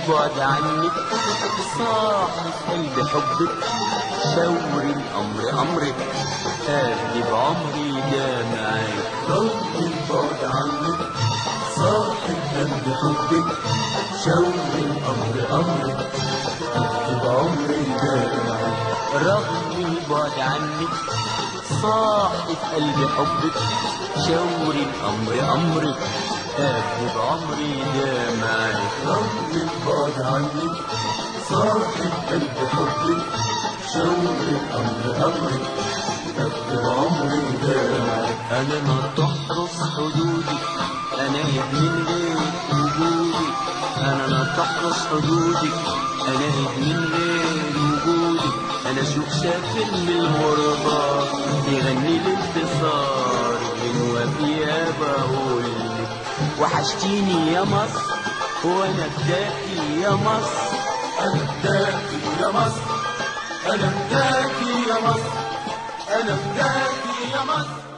البعد عنك صاحب قلب حبك شاور الأمر أمرك أهدي بعمري ده معاك رب البعد عنك صاحب قلب حبك شوق الأمر أمرك أكتب عمري جامعك رغم البعد عنك صاحب قلب حبك شاور الأمر أمرك أهدي بعمري ده معاك رب البعد عنك صاحب قلب حبك شوق الأمر أمرك أكتب عمري جامعك أنا ما تحرس حدودي أنا من غير وجودي أنا ما تحرس حدودي أنا من غير وجودي أنا شوف شاكل من الغربة يغني الانتصار غنوة فيها بقول وحشتيني يا مصر وأنا بداكي يا مصر أنا فداكي يا مصر أنا فداكي يا مصر أنا فداكي يا مصر